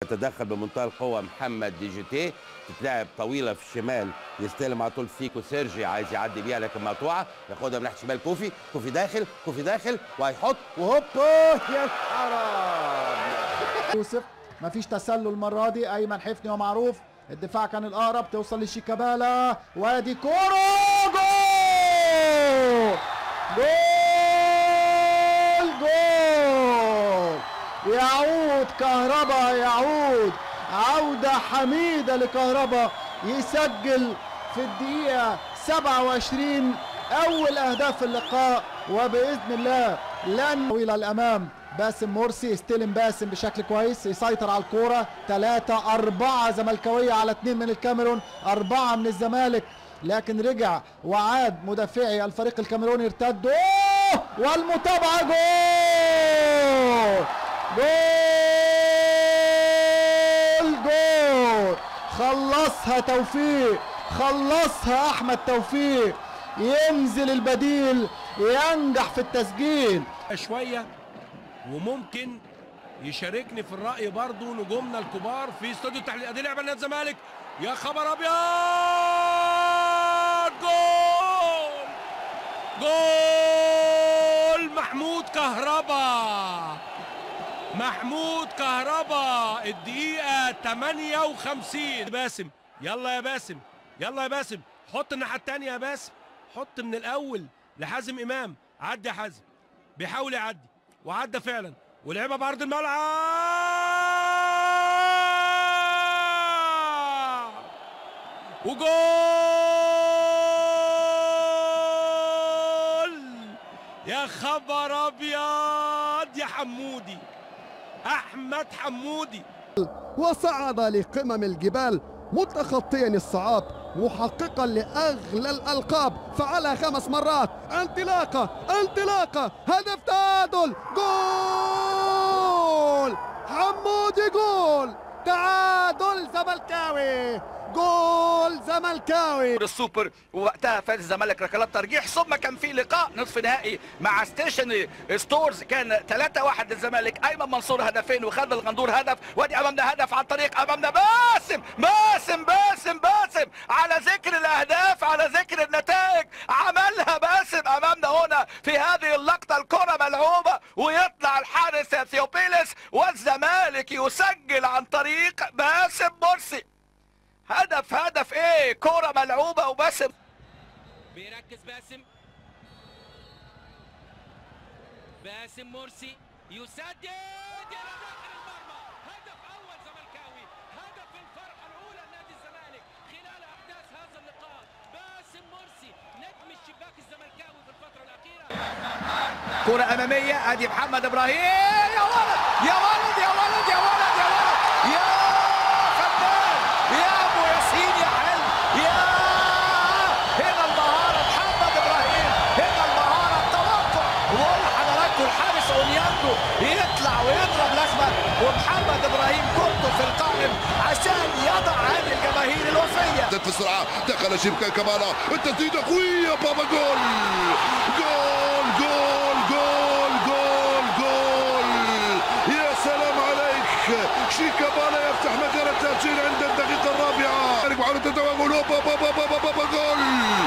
تدخل بمنتهى القوة محمد ديجيتي تتلعب طويلة في الشمال يستلم على طول فيكو سيرجي عايز يعدي بيها لكن مقطوعة ياخدها من ناحية شمال كوفي كوفي داخل كوفي داخل وهيحط وهوب يا حرام يوسف مفيش تسلل المرة دي أيمن حفني ومعروف الدفاع كان الأقرب توصل لشيكابالا وادي كورة جول جول جول يعود كهربا يعود عودة حميدة لكهربا يسجل في الدقيقة 27 أول أهداف اللقاء وبإذن الله لن طويلة الأمام باسم مرسي يستلم باسم بشكل كويس يسيطر على الكورة ثلاثة أربعة زملكاوية على اثنين من الكاميرون أربعة من الزمالك لكن رجع وعاد مدافعي الفريق الكاميروني ارتدوا أوه! والمتابعة جول جول جول خلصها توفيق خلصها احمد توفيق ينزل البديل ينجح في التسجيل شويه وممكن يشاركني في الراي برضو نجومنا الكبار في استوديو التحليل ادي لعبه نادي الزمالك يا خبر ابيض جول جول محمود كهربا محمود كهربا الدقيقة 58 باسم يلا يا باسم يلا يا باسم حط الناحية التانية يا باسم حط من الأول لحازم إمام عدي يا حازم بيحاول يعدي وعدى فعلا ولعبها بعرض الملعب وجول يا خبر ابيض يا حمودي احمد حمودي وصعد لقمم الجبال متخطيا الصعاب محققا لاغلى الالقاب فعلها خمس مرات انطلاقه انطلاقه هدف تعادل جول حمودي جول تعادل زملكاوي جول زملكاوي السوبر ووقتها فاز الزمالك ركلات ترجيح ثم كان في لقاء نصف نهائي مع ستيشن ستورز كان 3 1 للزمالك ايمن منصور هدفين وخالد الغندور هدف وادي امامنا هدف عن طريق امامنا باسم باسم باسم باسم على ذكر الاهداف على ذكر النتائج عملها باسم امامنا هنا في هذه اللقطه الكره ملعوبه ويطلع الحارس ثيوبيلس والزمالك يسجل عن طريق باسم مرسي هدف هدف ايه كرة ملعوبة وباسم بيركز باسم باسم مرسي يسدد الى داخل المرمى هدف اول زملكاوي هدف الفرحه الاولى لنادي الزمالك خلال احداث هذا اللقاء باسم مرسي نجم الشباك الزملكاوي في الفتره الاخيره كرة أمامية أدي محمد إبراهيم يا ولد يا ولد يا ولد يا ولد يا ولد يا فنان يا أبو ياسين يا حلم يا هنا المهارة محمد إبراهيم هنا المهارة التوقع وقول لحضراتكم الحارس أونيانجو يطلع ويضرب الأخضر ومحمد إبراهيم كورته في القائم عشان يضع هذه الجماهير الوفية في السرعة دخل شبكة كمالا التسديدة قوية بابا جول جول جول جول جول جول يا سلام عليك شيكابالا يفتح مجال التسجيل عند الدقيقة الرابعة محاولة التوغل بابا بابا بابا بابا جول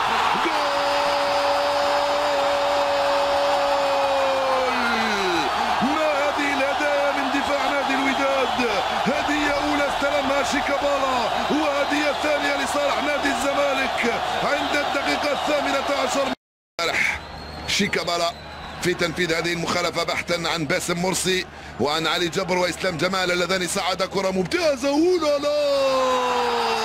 جول ما هذه الأداء من دفاع نادي الوداد هدية أولى استلمها شيكابالا وهدية ثانية لصالح نادي الزمالك عند الدقيقة الثامنة عشر امبارح شيكابالا في تنفيذ هذه المخالفة بحثا عن باسم مرسي وعن علي جبر وإسلام جمال اللذان صعدا كرة ممتازة أولا لا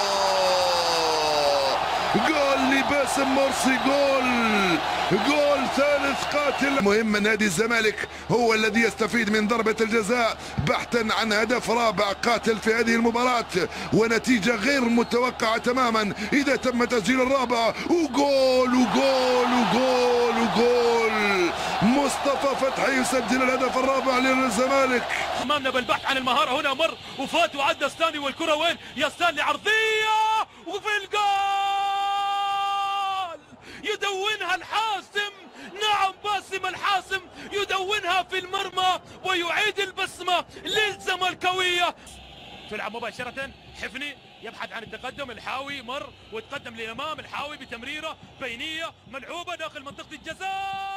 جول لباسم مرسي جول جول ثالث قاتل مهم نادي الزمالك هو الذي يستفيد من ضربة الجزاء بحثا عن هدف رابع قاتل في هذه المباراة ونتيجة غير متوقعة تماما إذا تم تسجيل الرابع وجول وجول وجول وجول مصطفى فتحي يسجل الهدف الرابع للزمالك امامنا بالبحث عن المهاره هنا مر وفات وعدى ستانلي والكره وين يا ستانلي عرضيه وفي الجول يدونها الحاسم نعم باسم الحاسم يدونها في المرمى ويعيد البسمة للزملكاوية تلعب مباشرة حفني يبحث عن التقدم الحاوي مر وتقدم للامام الحاوي بتمريره بينيه ملعوبه داخل منطقه الجزاء